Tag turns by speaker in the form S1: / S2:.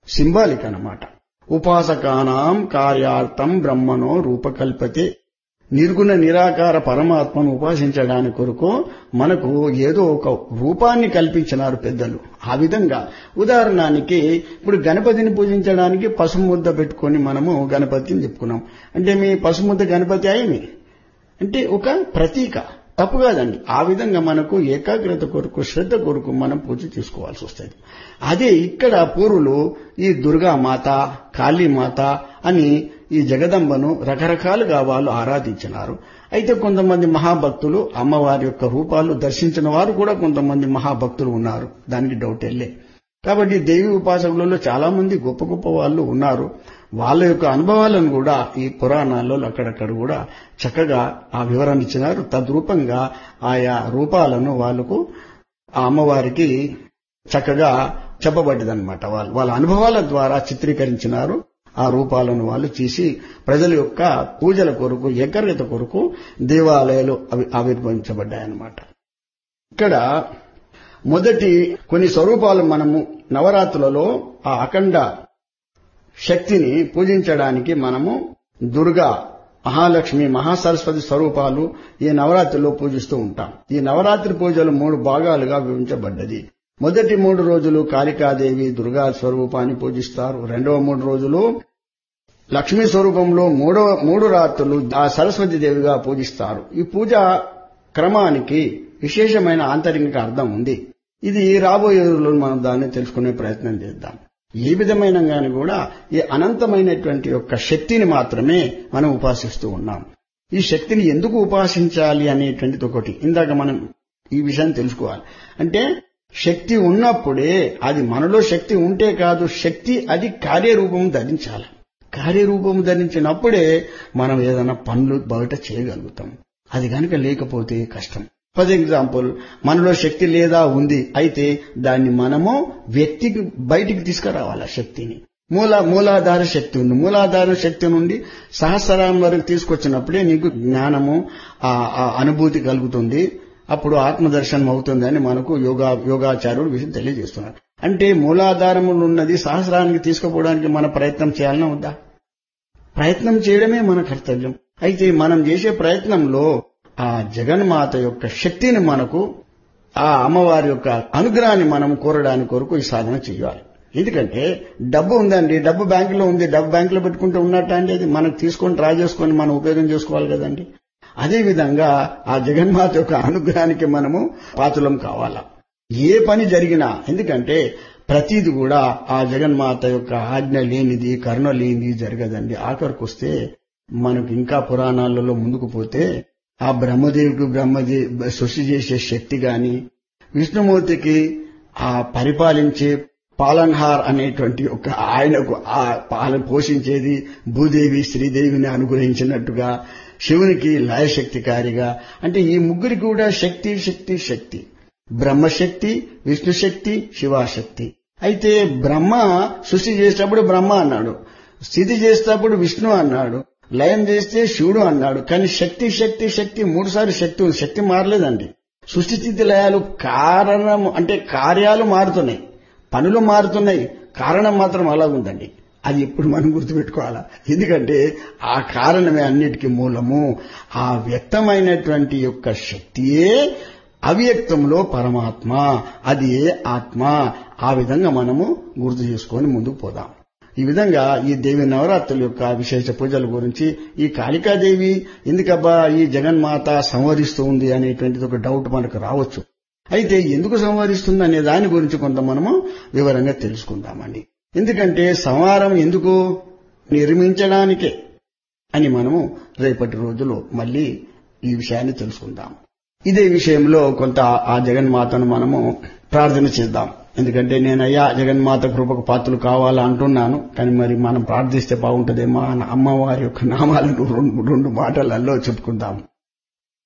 S1: symbolic అన్నమాట ఉపాసకానాం కార్యార్థం బ్రహ్మనో రూపకల్పతే నిర్గుణ నిరాకార పరమాత్మను ఉపాసించడానికి కొరకు మనకు ఏదో ఒక రూపాన్ని కల్పించినారు పెద్దలు ఆ విధంగా ఉదాహరణకి ఇప్పుడు గణపతిని పూజించడానికి పసుముద్ద పెట్టుకొని మనము గణపతిని చెప్పుకున్నాం అంటే మీ పసుముద్ద గణపతి అయింది అంటే ఒక ప్రతీక తప్పు కాదండి ఆ విధంగా మనకు ఏకాగ్రత కొరకు శ్రద్ధ కొరకు మనం పూజ చేసుకోవాల్సి వస్తుంది అదే ఇక్కడ పూర్వులు ఈ దుర్గామాత కాళీమాత అని ఈ జగదంబను రకరకాలుగా వాళ్ళు ఆరాధించినారు అయితే కొంతమంది మహాభక్తులు అమ్మవారి యొక్క రూపాలు దర్శించిన వారు కూడా కొంతమంది మహాభక్తులు ఉన్నారు దానికి డౌట్ వెళ్ళే కాబట్టి దేవి ఉపాసకులలో చాలా మంది గొప్ప గొప్ప వాళ్ళు ఉన్నారు వాళ్ళ యొక్క అనుభవాలను కూడా ఈ పురాణాల్లో అక్కడక్కడ కూడా చక్కగా ఆ వివరణ ఇచ్చినారు తద్రూపంగా ఆయా రూపాలను వాళ్లకు ఆ అమ్మవారికి చక్కగా చెప్పబడ్డదన్నమాట వాళ్ళు వాళ్ళ అనుభవాల ద్వారా చిత్రీకరించినారు ఆ రూపాలను వాళ్ళు తీసి ప్రజల యొక్క పూజల కొరకు ఏకర్యత కొరకు దేవాలయాలు అవి ఆవిర్భవించబడ్డాయన్నమాట ఇక్కడ మొదటి కొన్ని స్వరూపాలు మనము నవరాత్రులలో ఆ అఖండ శక్తిని పూజించడానికి మనము దుర్గా మహాలక్ష్మి మహాసరస్వతి స్వరూపాలు ఈ నవరాత్రిలో పూజిస్తూ ఉంటాం ఈ నవరాత్రి పూజలు మూడు భాగాలుగా విభజించబడ్డది మొదటి మూడు రోజులు కాళికాదేవి దుర్గా స్వరూపాన్ని పూజిస్తారు రెండవ మూడు రోజులు లక్ష్మీ స్వరూపంలో మూడవ మూడు రాత్రులు ఆ సరస్వతి దేవిగా పూజిస్తారు ఈ పూజ క్రమానికి విశేషమైన ఆంతరిక అర్థం ఉంది ఇది రాబోయే రోజుల్లో మనం దాన్ని తెలుసుకునే ప్రయత్నం చేద్దాం ఏ విధమైన గాని కూడా ఈ అనంతమైనటువంటి యొక్క శక్తిని మాత్రమే మనం ఉపాసిస్తూ ఉన్నాం ఈ శక్తిని ఎందుకు ఉపాసించాలి అనేటువంటిది ఒకటి ఇందాక మనం ఈ విషయాన్ని తెలుసుకోవాలి అంటే శక్తి ఉన్నప్పుడే అది మనలో శక్తి ఉంటే కాదు శక్తి అది కార్యరూపం ధరించాలి కార్యరూపం ధరించినప్పుడే మనం ఏదైనా పనులు బయట చేయగలుగుతాం అది కనుక లేకపోతే కష్టం ఫర్ ఎగ్జాంపుల్ మనలో శక్తి లేదా ఉంది అయితే దాన్ని మనము వ్యక్తికి బయటికి తీసుకురావాలి ఆ శక్తిని మూల మూలాధార శక్తి ఉంది మూలాధార శక్తి నుండి సహస్రాం వరకు తీసుకొచ్చినప్పుడే నీకు జ్ఞానము ఆ అనుభూతి కలుగుతుంది అప్పుడు ఆత్మదర్శనం అవుతుందని మనకు యోగా యోగాచార్యుడు విషయం తెలియజేస్తున్నారు అంటే మూలాధారములు ఉన్నది సహస్రానికి తీసుకుపోవడానికి మన ప్రయత్నం చేయాలన్నా వద్దా ప్రయత్నం చేయడమే మన కర్తవ్యం అయితే మనం చేసే ప్రయత్నంలో ఆ జగన్మాత యొక్క శక్తిని మనకు ఆ అమ్మవారి యొక్క అనుగ్రహాన్ని మనం కోరడానికి కొరకు ఈ సాధన చేయాలి ఎందుకంటే డబ్బు ఉందండి డబ్బు బ్యాంకులో ఉంది డబ్బు బ్యాంకులో పెట్టుకుంటూ ఉన్నట్టు అండి అది మనకు తీసుకొని డ్రా చేసుకొని మనం ఉపయోగం చేసుకోవాలి కదండి అదేవిధంగా ఆ జగన్మాత యొక్క అనుగ్రహానికి మనము పాతులం కావాలా ఏ పని జరిగినా ఎందుకంటే ప్రతిది కూడా ఆ జగన్మాత యొక్క ఆజ్ఞ లేనిది కరుణ లేనిది జరగదండి ఆఖరికి వస్తే మనకు ఇంకా పురాణాలలో ముందుకు పోతే ఆ బ్రహ్మదేవుడు బ్రహ్మదే సృష్టి చేసే శక్తి గాని విష్ణుమూర్తికి ఆ పరిపాలించే పాలన్హార్ అనేటువంటి ఒక ఆయనకు ఆ పాలన పోషించేది భూదేవి శ్రీదేవిని అనుగ్రహించినట్టుగా శివునికి లయశక్తికారిగా అంటే ఈ ముగ్గురికి కూడా శక్తి శక్తి శక్తి బ్రహ్మశక్తి విష్ణుశక్తి శివాశక్తి అయితే బ్రహ్మ సృష్టి చేసేటప్పుడు బ్రహ్మ అన్నాడు స్థితి చేసేటప్పుడు విష్ణు అన్నాడు లయం చేస్తే శివుడు అన్నాడు కానీ శక్తి శక్తి శక్తి మూడుసార్లు శక్తి ఉంది శక్తి మారలేదండి సృష్టి స్థితి లయాలు కారణం అంటే కార్యాలు మారుతున్నాయి పనులు మారుతున్నాయి కారణం మాత్రం అలా ఉందండి అది ఎప్పుడు మనం గుర్తుపెట్టుకోవాలా ఎందుకంటే ఆ కారణమే అన్నిటికీ మూలము ఆ వ్యక్తమైనటువంటి యొక్క శక్తియే అవ్యక్తంలో పరమాత్మ అది ఏ ఆత్మ ఆ విధంగా మనము గుర్తు చేసుకొని ముందుకు పోదాం ఈ విధంగా ఈ దేవి నవరాత్రుల యొక్క విశేష పూజల గురించి ఈ కాళికాదేవి ఎందుకబ్బా ఈ జగన్మాత సంవరిస్తూ ఉంది అనేటువంటిది ఒక డౌట్ మనకు రావచ్చు అయితే ఎందుకు సంవరిస్తుంది అనే దాని గురించి కొంత మనము వివరంగా తెలుసుకుందామండి ఎందుకంటే సంహారం ఎందుకు నిర్మించడానికే అని మనము రేపటి రోజులో మళ్ళీ ఈ విషయాన్ని తెలుసుకుందాం ఇదే విషయంలో కొంత ఆ జగన్మాతను మనము ప్రార్థన చేద్దాం ఎందుకంటే నేనయ్యా జగన్మాత కృపకు పాత్రలు కావాలా అంటున్నాను కానీ మరి మనం ప్రార్థిస్తే బాగుంటుందేమో అమ్మవారి యొక్క నామాలను రెండు రెండు మాటలలో చెప్పుకుందాం